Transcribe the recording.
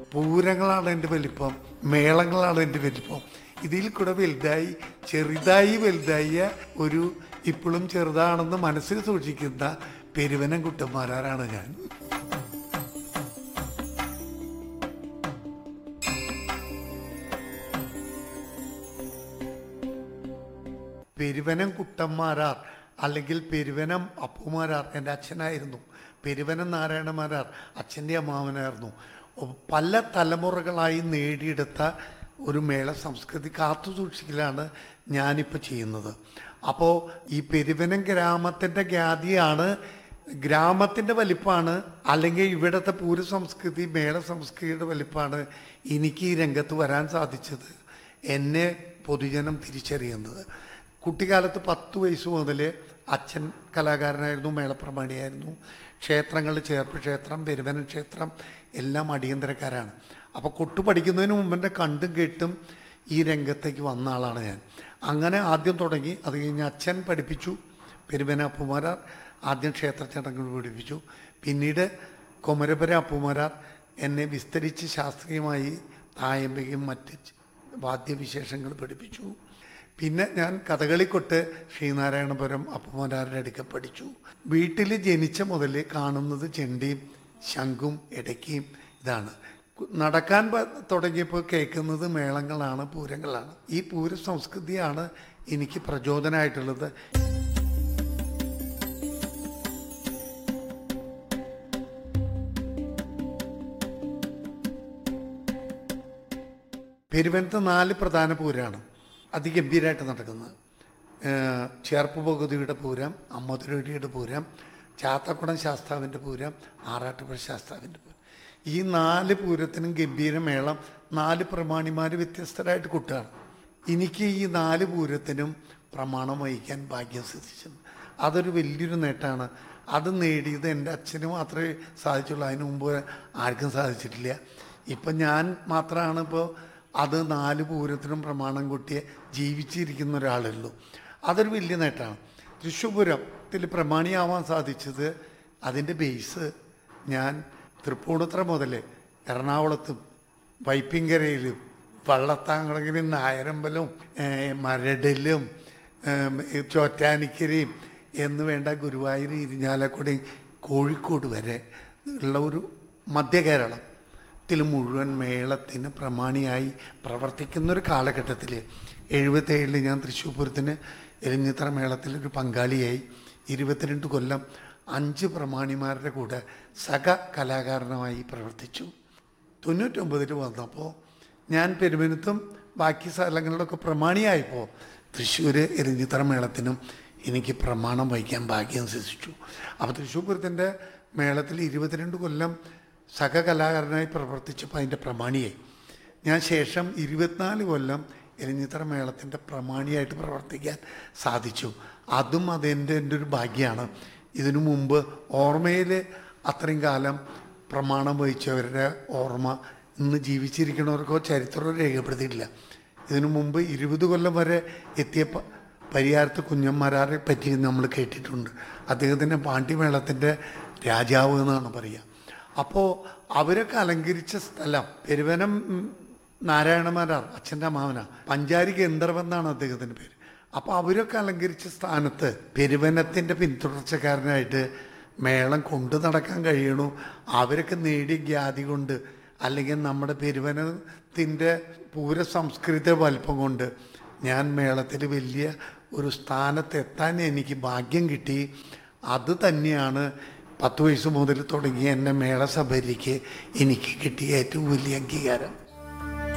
പൂരങ്ങളാണ് എൻ്റെ വലിപ്പം മേളങ്ങളാണ് എൻ്റെ വലിപ്പം ഇതിൽ കൂടെ വലുതായി ചെറുതായി വലുതായ ഒരു ഇപ്പോഴും ചെറുതാണെന്ന് മനസ്സിൽ സൂക്ഷിക്കുന്ന പെരുവനം കുട്ടന്മാരാണ് ഞാൻ പെരുവനം കുട്ടന്മാരാർ അല്ലെങ്കിൽ പെരുവനം അപ്പുമാരാർ എൻ്റെ അച്ഛനായിരുന്നു പെരുവനം നാരായണമാരാർ അച്ഛൻ്റെ അമ്മാവനായിരുന്നു ഒ- പല തലമുറകളായി നേടിയെടുത്ത ഒരു മേള സംസ്കൃതി കാത്തു സൂക്ഷിക്കലാണ് ഞാനിപ്പോൾ ചെയ്യുന്നത് അപ്പോൾ ഈ പെരുവനം ഗ്രാമത്തിൻ്റെ ഖ്യാതിയാണ് ഗ്രാമത്തിൻ്റെ വലിപ്പമാണ് അല്ലെങ്കിൽ ഇവിടുത്തെ പൂര സംസ്കൃതി മേള സംസ്കൃതിയുടെ വലിപ്പമാണ് എനിക്ക് ഈ രംഗത്ത് വരാൻ സാധിച്ചത് എന്നെ പൊതുജനം തിരിച്ചറിയുന്നത് കുട്ടിക്കാലത്ത് പത്ത് വയസ്സ് മുതൽ അച്ഛൻ കലാകാരനായിരുന്നു മേളപ്രമാണിയായിരുന്നു ക്ഷേത്രങ്ങളിൽ ചേർപ്പ് ക്ഷേത്രം പെരുവനം ക്ഷേത്രം എല്ലാം അടിയന്തരക്കാരാണ് അപ്പോൾ കൊട്ടു പഠിക്കുന്നതിന് മുമ്പ് തന്നെ കണ്ടും കേട്ടും ഈ രംഗത്തേക്ക് വന്ന ആളാണ് ഞാൻ അങ്ങനെ ആദ്യം തുടങ്ങി അത് കഴിഞ്ഞ് അച്ഛൻ പഠിപ്പിച്ചു പെരുവന അപ്പുമാരാർ ആദ്യം ക്ഷേത്ര ചടങ്ങുകൾ പഠിപ്പിച്ചു പിന്നീട് കൊമരപുര അപ്പുമാരാർ എന്നെ വിസ്തരിച്ച് ശാസ്ത്രീയമായി തായമ്പയും മറ്റ് വാദ്യവിശേഷങ്ങൾ പഠിപ്പിച്ചു പിന്നെ ഞാൻ കഥകളിക്കൊട്ട് ശ്രീനാരായണപുരം അപ്പുമാരാരുടെ അടുക്ക പഠിച്ചു വീട്ടിൽ ജനിച്ച മുതൽ കാണുന്നത് ചെണ്ടിയും ശംഖും ഇടയ്ക്കയും ഇതാണ് കു- നടക്കാൻ പ- തുടങ്ങിയപ്പോൾ കേൾക്കുന്നത് മേളങ്ങളാണ് പൂരങ്ങളാണ് ഈ പൂര സംസ്കൃതിയാണ് എനിക്ക് പ്രചോദനമായിട്ടുള്ളത് പെരുവനത്ത് നാല് പ്രധാന പൂരമാണ് അതിഗംഭീരമായിട്ട് നടക്കുന്നത് ഏഹ് ചേർപ്പ് പകുതിയുടെ പൂരം അമ്മതുരടിയുടെ പൂരം ചാത്തക്കുടം ശാസ്താവിൻ്റെ പൂരം ആറാട്ടുപുഴ ശാസ്താവിൻ്റെ പൂരം ഈ നാല് പൂരത്തിനും ഗംഭീരമേളം നാല് പ്രമാണിമാർ വ്യത്യസ്തരായിട്ട് കൂട്ടുകയാണ് എനിക്ക് ഈ നാല് പൂരത്തിനും പ്രമാണം വഹിക്കാൻ ഭാഗ്യം സിദ്ധിച്ചത് അതൊരു വലിയൊരു നേട്ടമാണ് അത് നേടിയത് എൻ്റെ അച്ഛന് മാത്രമേ സാധിച്ചുള്ളൂ അതിനു മുമ്പ് ആർക്കും സാധിച്ചിട്ടില്ല ഇപ്പം ഞാൻ മാത്രമാണ് ഇപ്പോൾ അത് നാല് പൂരത്തിനും പ്രമാണം കൂട്ടിയ ജീവിച്ചിരിക്കുന്ന ഒരാളുള്ളൂ അതൊരു വലിയ നേട്ടമാണ് തൃശ്ശൂർ പൂരത്തിൽ പ്രമാണിയാവാൻ സാധിച്ചത് അതിൻ്റെ ബേസ് ഞാൻ തൃപ്പൂണിത്തറ മുതൽ എറണാകുളത്തും വൈപ്പിങ്കരയിലും വള്ളത്താങ്കുളങ്ങിലും നായരമ്പലും ഏഹ്, മരടിലും ഏം, ഈ ചോറ്റാനിക്കരയും എന്ന് വേണ്ട ഗുരുവായൂർ ഇരിഞ്ഞാലക്കുടി കോഴിക്കോട് വരെ ഉള്ള ഒരു മധ്യ കേരളത്തിൽ മുഴുവൻ മേളത്തിന് പ്രമാണിയായി പ്രവർത്തിക്കുന്ന ഒരു കാലഘട്ടത്തിൽ എഴുപത്തേഴിൽ ഞാൻ തൃശ്ശൂർ പൂരത്തിന് എലിഞ്ഞിത്തറ മേളത്തിൽ ഒരു പങ്കാളിയായി ഇരുപത്തിരണ്ട് കൊല്ലം അഞ്ച് പ്രമാണിമാരുടെ കൂടെ സഹ കലാകാരനുമായി പ്രവർത്തിച്ചു തൊണ്ണൂറ്റൊമ്പതിൽ വന്നപ്പോൾ ഞാൻ പെരുമനത്തും ബാക്കി സ്ഥലങ്ങളിലൊക്കെ പ്രമാണിയായപ്പോൾ തൃശ്ശൂർ എരിഞ്ഞിത്തറ മേളത്തിനും എനിക്ക് പ്രമാണം വഹിക്കാൻ ഭാഗ്യം സിദ്ധിച്ചു അപ്പോൾ തൃശ്ശൂർ പൂരത്തിൻ്റെ മേളത്തിൽ ഇരുപത്തിരണ്ട് കൊല്ലം സഹകലാകാരനായി പ്രവർത്തിച്ചപ്പോൾ അതിൻ്റെ പ്രമാണിയായി ഞാൻ ശേഷം ഇരുപത്തിനാല് കൊല്ലം എരിഞ്ഞിത്തറ മേളത്തിൻ്റെ പ്രമാണിയായിട്ട് പ്രവർത്തിക്കാൻ സാധിച്ചു അതും അതെൻ്റെ എൻ്റെ ഒരു ഭാഗ്യമാണ് ഇതിനു മുമ്പ് ഓർമ്മയിൽ അത്രയും കാലം പ്രമാണം വഹിച്ചവരുടെ ഓർമ്മ ഇന്ന് ജീവിച്ചിരിക്കുന്നവർക്കോ ചരിത്രമോ രേഖപ്പെടുത്തിയിട്ടില്ല ഇതിനു മുമ്പ് ഇരുപത് കൊല്ലം വരെ എത്തിയ പ- പരിയാരത്ത് കുഞ്ഞന്മാരാരെ പറ്റി നമ്മൾ കേട്ടിട്ടുണ്ട് അദ്ദേഹത്തിൻ്റെ പാണ്ഡ്യമേളത്തിൻ്റെ രാജാവ് എന്നാണ് പറയുക അപ്പോൾ അവരൊക്കെ അലങ്കരിച്ച സ്ഥലം പെരുവനം ഉം, നാരായണമാരാർ അച്ഛൻ്റെ അമ്മാവന പഞ്ചാരി ഗന്ധർവ് എന്നാണ് അദ്ദേഹത്തിൻ്റെ പേര് അപ്പോൾ അവരൊക്കെ അലങ്കരിച്ച സ്ഥാനത്ത് പെരുവനത്തിൻ്റെ പിന്തുടർച്ചക്കാരനായിട്ട് മേളം കൊണ്ടു നടക്കാൻ കഴിയണു അവരൊക്കെ നേടിയ ഖ്യാതി കൊണ്ട് അല്ലെങ്കിൽ നമ്മുടെ പെരുവനത്തിൻ്റെ പൂര സംസ്കൃത വലിപ്പം കൊണ്ട് ഞാൻ മേളത്തിൽ വലിയ ഒരു സ്ഥാനത്തെത്താൻ എനിക്ക് ഭാഗ്യം കിട്ടി അത് തന്നെയാണ് പത്ത് വയസ്സ് മുതൽ തുടങ്ങിയ എൻ്റെ മേളസഭയ്ക്ക് എനിക്ക് കിട്ടിയ ഏറ്റവും വലിയ അംഗീകാരം